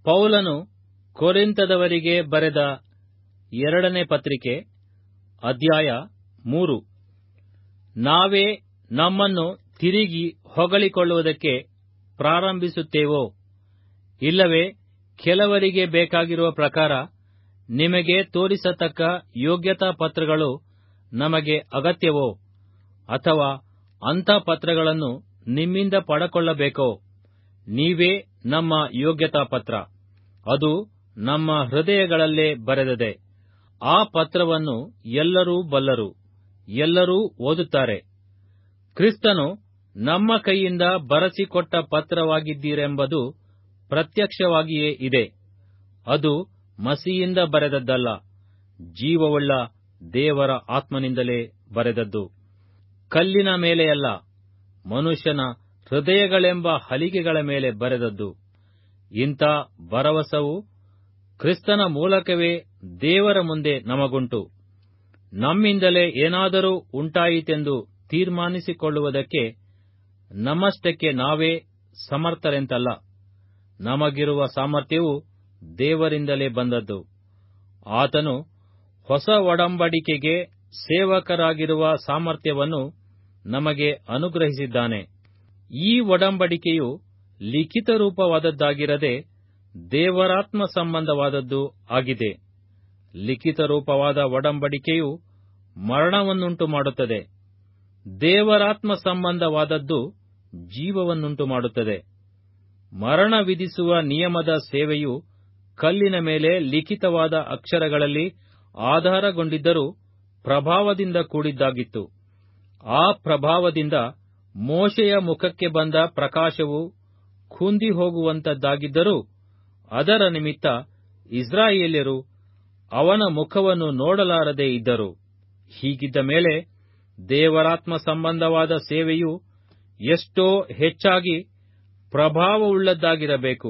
ಪೌಲನು ಕೊರಿಂಥದವರಿಗೆ ಬರೆದ ಎರಡನೇ ಪತ್ರಿಕೆ ಅಧ್ಯಾಯ ಮೂರು ನಾವೇ ನಮ್ಮನ್ನು ತಿರುಗಿ ಹೊಗಳಿಕೊಳ್ಳುವುದಕ್ಕೆ ಪ್ರಾರಂಭಿಸುತ್ತೇವೋ ಇಲ್ಲವೇ ಕೆಲವರಿಗೆ ಬೇಕಾಗಿರುವ ಪ್ರಕಾರ ನಿಮಗೆ ತೋರಿಸತಕ್ಕ ಯೋಗ್ಯತಾ ಪತ್ರಗಳು ನಮಗೆ ಅಗತ್ಯವೋ ಅಥವಾ ಅಂಥ ಪತ್ರಗಳನ್ನು ನಿಮ್ಮಿಂದ ಪಡಕೊಳ್ಳಬೇಕೋ ನೀವೇ ನಮ್ಮ ಯೋಗ್ಯತಾ ಪತ್ರ ಅದು ನಮ್ಮ ಹೃದಯಗಳಲ್ಲೇ ಬರೆದದೆ ಆ ಪತ್ರವನ್ನು ಎಲ್ಲರೂ ಬಲ್ಲರು ಎಲ್ಲರೂ ಓದುತ್ತಾರೆ ಕ್ರಿಸ್ತನು ನಮ್ಮ ಕೈಯಿಂದ ಬರೆಸಿಕೊಟ್ಟ ಪತ್ರವಾಗಿದ್ದೀರೆಂಬುದು ಪ್ರತ್ಯಕ್ಷವಾಗಿಯೇ ಇದೆ ಅದು ಮಸಿಯಿಂದ ಬರೆದದ್ದಲ್ಲ ಜೀವವುಳ್ಳ ದೇವರ ಆತ್ಮನಿಂದಲೇ ಬರೆದದ್ದು ಕಲ್ಲಿನ ಮೇಲೆಯಲ್ಲ ಮನುಷ್ಯನ ಹೃದಯಗಳೆಂಬ ಹಲಿಗೆಗಳ ಮೇಲೆ ಬರೆದದ್ದು ಇಂಥ ಭರವಸವು ಕ್ರಿಸ್ತನ ಮೂಲಕವೇ ದೇವರ ಮುಂದೆ ನಮಗುಂಟು ನಮ್ಮಿಂದಲೇ ಏನಾದರೂ ಉಂಟಾಯಿತೆಂದು ತೀರ್ಮಾನಿಸಿಕೊಳ್ಳುವುದಕ್ಕೆ ನಮ್ಮಷ್ಟಕ್ಕೆ ನಾವೇ ಸಮರ್ಥರೆಂತಲ್ಲ ನಮಗಿರುವ ಸಾಮರ್ಥ್ಯವು ದೇವರಿಂದಲೇ ಬಂದದ್ದು ಆತನು ಹೊಸ ಒಡಂಬಡಿಕೆಗೆ ಸೇವಕರಾಗಿರುವ ಸಾಮರ್ಥ್ಯವನ್ನು ನಮಗೆ ಅನುಗ್ರಹಿಸಿದ್ದಾನೆ ಈ ಒಡಂಬಡಿಕೆಯು ಲಿಖಿತ ರೂಪವಾದದ್ದಾಗಿರದೆ ದೇವರಾತ್ಮ ಸಂಬಂಧವಾದದ್ದು ಆಗಿದೆ ಲಿಖಿತ ರೂಪವಾದ ಒಡಂಬಡಿಕೆಯು ಮರಣವನ್ನುಂಟು ಮಾಡುತ್ತದೆ ದೇವರಾತ್ಮ ಸಂಬಂಧವಾದದ್ದು ಜೀವವನ್ನುಂಟು ಮಾಡುತ್ತದೆ ಮರಣ ವಿಧಿಸುವ ನಿಯಮದ ಸೇವೆಯು ಕಲ್ಲಿನ ಮೇಲೆ ಲಿಖಿತವಾದ ಅಕ್ಷರಗಳಲ್ಲಿ ಆಧಾರಗೊಂಡಿದ್ದರೂ ಪ್ರಭಾವದಿಂದ ಕೂಡಿದ್ದಾಗಿತ್ತು ಆ ಪ್ರಭಾವದಿಂದ ಮೋಶೆಯ ಮುಖಕ್ಕೆ ಬಂದ ಪ್ರಕಾಶವು ಕುಂದಿ ಹೋಗುವಂತದ್ದಾಗಿದ್ದರೂ ಅದರ ನಿಮಿತ್ತ ಇಸ್ರಾಯೇಲ್ಯರು ಅವನ ಮುಖವನ್ನು ನೋಡಲಾರದೆ ಇದ್ದರು ಹೀಗಿದ್ದ ಮೇಲೆ ದೇವರಾತ್ಮ ಸಂಬಂಧವಾದ ಸೇವೆಯು ಎಷ್ಟೋ ಹೆಚ್ಚಾಗಿ ಪ್ರಭಾವವುಳ್ಳದ್ದಾಗಿರಬೇಕು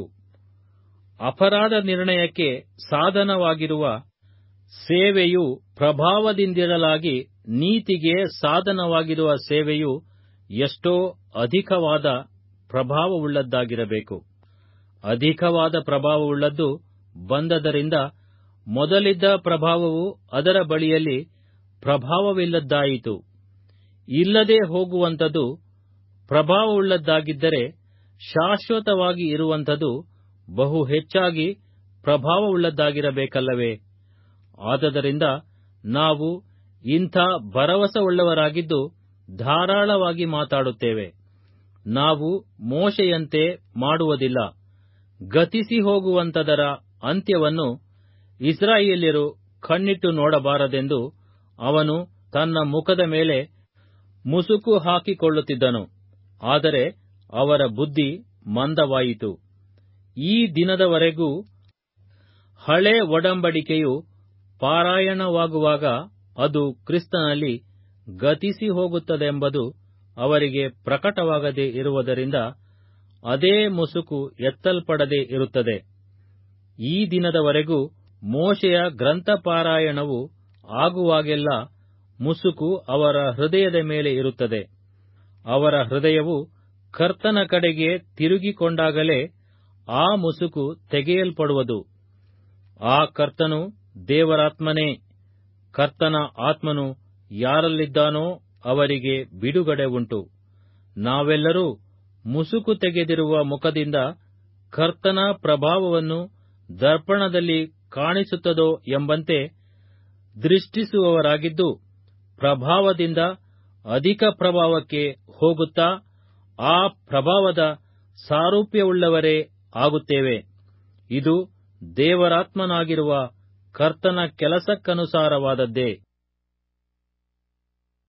ಅಪರಾಧ ನಿರ್ಣಯಕ್ಕೆ ಸಾಧನವಾಗಿರುವ ಸೇವೆಯು ಪ್ರಭಾವದಿಂದಿರಲಾಗಿ ನೀತಿಗೆ ಸಾಧನವಾಗಿರುವ ಸೇವೆಯು ಎಷ್ಟೋ ಅಧಿಕವಾದ ಪ್ರಭಾವವುಳ್ಳದ್ದಾಗಿರಬೇಕು ಅಧಿಕವಾದ ಪ್ರಭಾವವುಳ್ಳದ್ದು ಬಂದದರಿಂದ ಮೊದಲಿದ್ದ ಪ್ರಭಾವವು ಅದರ ಬಳಿಯಲ್ಲಿ ಪ್ರಭಾವವಿಲ್ಲದ್ದಾಯಿತು ಇಲ್ಲದೆ ಹೋಗುವಂಥದ್ದು ಪ್ರಭಾವವುಳ್ಳದ್ದಾಗಿದ್ದರೆ ಶಾಶ್ವತವಾಗಿ ಇರುವಂಥದ್ದು ಬಹು ಹೆಚ್ಚಾಗಿ ಪ್ರಭಾವವುಳ್ಳದ್ದಾಗಿರಬೇಕಲ್ಲವೇ ಆದದರಿಂದ ನಾವು ಇಂಥ ಭರವಸವುಳ್ಳವರಾಗಿದ್ದು ಧಾರಾಳವಾಗಿ ಮಾತಾಡುತ್ತೇವೆ ನಾವು ಮೋಶೆಯಂತೆ ಮಾಡುವುದಿಲ್ಲ ಗತಿಸಿ ಹೋಗುವಂತದರ ಅಂತ್ಯವನ್ನು ಇಸ್ರಾಯೇಲ್ಯರು ಕಣ್ಣಿಟ್ಟು ನೋಡಬಾರದೆಂದು ಅವನು ತನ್ನ ಮುಖದ ಮೇಲೆ ಮುಸುಕು ಹಾಕಿಕೊಳ್ಳುತ್ತಿದ್ದನು ಆದರೆ ಅವರ ಬುದ್ಧಿ ಮಂದವಾಯಿತು ಈ ದಿನದವರೆಗೂ ಹಳೆ ಒಡಂಬಡಿಕೆಯು ಪಾರಾಯಣವಾಗುವಾಗ ಅದು ಕ್ರಿಸ್ತನಲ್ಲಿ ಗತಿಸಿ ಹೋಗುತ್ತದೆಂಬುದು ಅವರಿಗೆ ಪ್ರಕಟವಾಗದೇ ಇರುವುದರಿಂದ ಅದೇ ಮುಸುಕು ಎತ್ತಲ್ಪಡದೆ ಇರುತ್ತದೆ ಈ ದಿನದವರೆಗೂ ಮೋಶೆಯ ಗ್ರಂಥಪಾರಾಯಣವು ಆಗುವಾಗೆಲ್ಲ ಮುಸುಕು ಅವರ ಹೃದಯದ ಮೇಲೆ ಇರುತ್ತದೆ ಅವರ ಹೃದಯವು ಕರ್ತನ ಕಡೆಗೆ ತಿರುಗಿಕೊಂಡಾಗಲೇ ಆ ಮುಸುಕು ತೆಗೆಯಲ್ಪಡುವುದು ಆ ಕರ್ತನು ದೇವರಾತ್ಮನೇ ಕರ್ತನ ಆತ್ಮನು ಯಾರಲ್ಲಿದ್ದಾನೋ ಅವರಿಗೆ ಬಿಡುಗಡೆ ಉಂಟು ನಾವೆಲ್ಲರೂ ಮುಸುಕು ತೆಗೆದಿರುವ ಮುಖದಿಂದ ಕರ್ತನ ಪ್ರಭಾವವನ್ನು ದರ್ಪಣದಲ್ಲಿ ಕಾಣಿಸುತ್ತದೋ ಎಂಬಂತೆ ದೃಷ್ಟಿಸುವವರಾಗಿದ್ದು ಪ್ರಭಾವದಿಂದ ಅಧಿಕ ಪ್ರಭಾವಕ್ಕೆ ಹೋಗುತ್ತಾ ಆ ಪ್ರಭಾವದ ಸಾರೂಪ್ಯವುಳ್ಳವರೇ ಆಗುತ್ತೇವೆ ಇದು ದೇವರಾತ್ಮನಾಗಿರುವ ಕರ್ತನ ಕೆಲಸಕ್ಕನುಸಾರವಾದದ್ದೇ